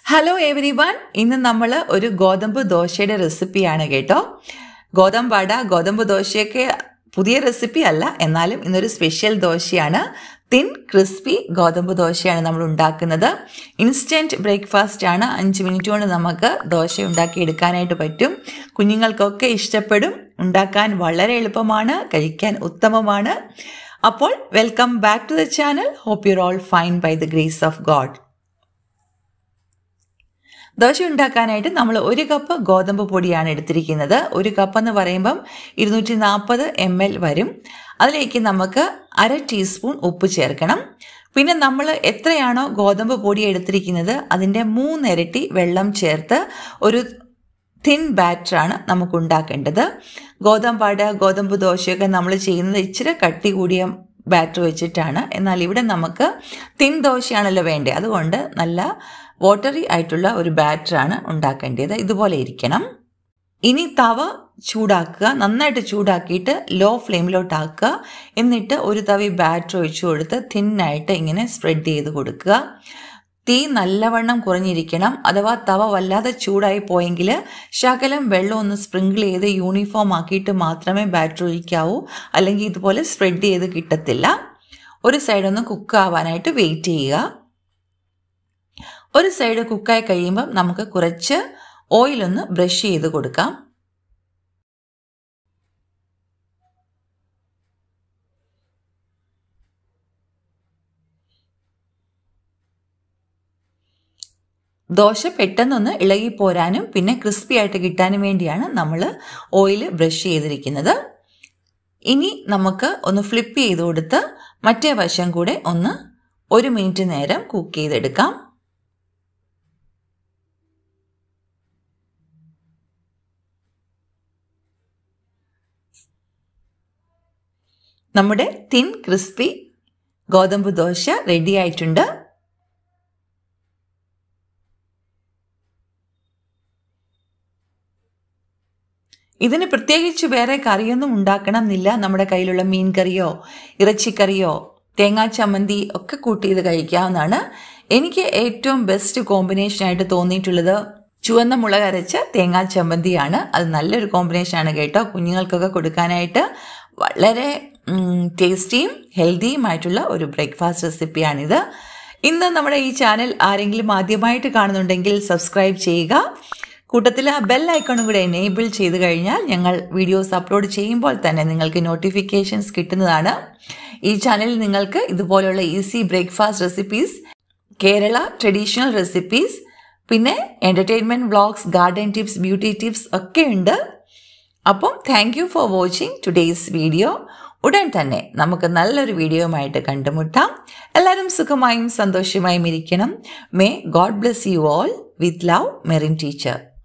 hello every one ഇന്ന് നമ്മൾ ഒരു ഗോതമ്പ് ദോശയുടെ റെസിപ്പിയാണ് കേട്ടോ ഗോതമ്പ് ഗോതമ്പ് ദോശയൊക്കെ പുതിയ റെസിപ്പി അല്ല എന്നാലും ഇന്നൊരു സ്പെഷ്യൽ ദോശയാണ് തിൻ ക്രിസ്പി ഗോതമ്പ് ദോശയാണ് നമ്മൾ ഉണ്ടാക്കുന്നത് ഇൻസ്റ്റൻറ്റ് ബ്രേക്ക്ഫാസ്റ്റ് ആണ് അഞ്ച് മിനിറ്റ് കൊണ്ട് നമുക്ക് ദോശ ഉണ്ടാക്കി എടുക്കാനായിട്ട് പറ്റും കുഞ്ഞുങ്ങൾക്കൊക്കെ ഇഷ്ടപ്പെടും ഉണ്ടാക്കാൻ വളരെ എളുപ്പമാണ് കഴിക്കാൻ ഉത്തമമാണ് അപ്പോൾ welcome back to the channel hope you're all fine by the grace of God dosa ഉണ്ടാക്കാനായിട്ട് നമ്മൾ ഒരു കപ്പ് ഗോതമ്പ് പൊടിയാണ് എടുത്തിരിക്കുന്നത് ഒരു കപ്പ് എന്ന് പറയുമ്പം ഇരുന്നൂറ്റി നാൽപ്പത് എം എൽ വരും അതിലേക്ക് നമുക്ക് അര ടീസ്പൂൺ ഉപ്പ് ചേർക്കണം പിന്നെ നമ്മൾ എത്രയാണോ ഗോതമ്പ് പൊടി എടുത്തിരിക്കുന്നത് അതിൻ്റെ മൂന്നിരട്ടി വെള്ളം ചേർത്ത് ഒരു തിൻ ബാറ്ററാണ് നമുക്ക് ഉണ്ടാക്കേണ്ടത് ഗോതമ്പാട് ഗോതമ്പ് ദോശയൊക്കെ നമ്മൾ ചെയ്യുന്നത് ഇച്ചിരി കട്ടി കൂടിയ ബാറ്റർ വെച്ചിട്ടാണ് എന്നാൽ ഇവിടെ നമുക്ക് തിൻ ദോശയാണല്ലോ വേണ്ടത് അതുകൊണ്ട് നല്ല വാട്ടറി ആയിട്ടുള്ള ഒരു ബാറ്ററാണ് ഉണ്ടാക്കേണ്ടത് ഇതുപോലെ ഇരിക്കണം ഇനി തവ ചൂടാക്കുക നന്നായിട്ട് ചൂടാക്കിയിട്ട് ലോ ഫ്ലെയിമിലോട്ടാക്കുക എന്നിട്ട് ഒരു തവി ബാറ്റർ ഒഴിച്ചു കൊടുത്ത് തിന്നായിട്ട് ഇങ്ങനെ സ്പ്രെഡ് ചെയ്ത് കൊടുക്കുക തീ നല്ലവണ്ണം കുറഞ്ഞിരിക്കണം അഥവാ തവ വല്ലാതെ ചൂടായി പോയെങ്കിൽ ശകലം വെള്ളം ഒന്ന് സ്പ്രിങ്കിൾ ചെയ്ത് യൂണിഫോം ആക്കിയിട്ട് മാത്രമേ ബാറ്റർ ഒഴിക്കാവൂ അല്ലെങ്കിൽ ഇതുപോലെ സ്പ്രെഡ് ചെയ്ത് കിട്ടത്തില്ല ഒരു സൈഡ് ഒന്ന് കുക്ക് ആവാനായിട്ട് വെയിറ്റ് ചെയ്യുക ഒരു സൈഡ് കുക്കായി കഴിയുമ്പം നമുക്ക് കുറച്ച് ഓയിലൊന്ന് ബ്രഷ് ചെയ്ത് കൊടുക്കാം ദോശ പെട്ടെന്നൊന്ന് ഇളകി പോരാനും പിന്നെ ക്രിസ്പി ആയിട്ട് കിട്ടാനും വേണ്ടിയാണ് നമ്മൾ ഓയിൽ ബ്രഷ് ചെയ്തിരിക്കുന്നത് ഇനി നമുക്ക് ഒന്ന് ഫ്ലിപ്പ് ചെയ്ത് കൊടുത്ത് മറ്റേ വശം കൂടെ ഒന്ന് ഒരു മിനിറ്റ് നേരം കുക്ക് ചെയ്തെടുക്കാം നമ്മുടെ തിൻ ക്രിസ്പി ഗോതമ്പ് ദോശ റെഡി ആയിട്ടുണ്ട് ഇതിന് പ്രത്യേകിച്ച് വേറെ കറിയൊന്നും ഉണ്ടാക്കണം എന്നില്ല നമ്മുടെ കയ്യിലുള്ള മീൻ കറിയോ ഇറച്ചിക്കറിയോ തേങ്ങാ ചമ്മന്തി ഒക്കെ കൂട്ടി ഇത് കഴിക്കാവുന്നതാണ് എനിക്ക് ഏറ്റവും ബെസ്റ്റ് കോമ്പിനേഷൻ ആയിട്ട് തോന്നിയിട്ടുള്ളത് ചുവന്ന മുളക് അരച്ച തേങ്ങാ ചമ്മന്തിയാണ് അത് നല്ലൊരു കോമ്പിനേഷനാണ് കേട്ടോ കുഞ്ഞുങ്ങൾക്കൊക്കെ കൊടുക്കാനായിട്ട് വളരെ ടേസ്റ്റിയും ഹെൽത്തിയുമായിട്ടുള്ള ഒരു ബ്രേക്ക്ഫാസ്റ്റ് റെസിപ്പിയാണിത് ഇന്ന് നമ്മുടെ ഈ ചാനൽ ആരെങ്കിലും ആദ്യമായിട്ട് കാണുന്നുണ്ടെങ്കിൽ സബ്സ്ക്രൈബ് ചെയ്യുക കൂട്ടത്തിൽ ആ ബെൽ ഐക്കണും കൂടെ എനേബിൾ ചെയ്ത് കഴിഞ്ഞാൽ ഞങ്ങൾ വീഡിയോസ് അപ്ലോഡ് ചെയ്യുമ്പോൾ തന്നെ നിങ്ങൾക്ക് നോട്ടിഫിക്കേഷൻസ് കിട്ടുന്നതാണ് ഈ ചാനലിൽ നിങ്ങൾക്ക് ഇതുപോലെയുള്ള easy breakfast recipes Kerala traditional recipes പിന്നെ entertainment vlogs garden tips beauty tips ഒക്കെ ഉണ്ട് അപ്പം thank you for watching today's video ഉടൻ തന്നെ നമുക്ക് നല്ലൊരു വീഡിയോയുമായിട്ട് കണ്ടുമുട്ടാം എല്ലാവരും സുഖമായും സന്തോഷമായും ഇരിക്കണം may God bless you all with love Merin teacher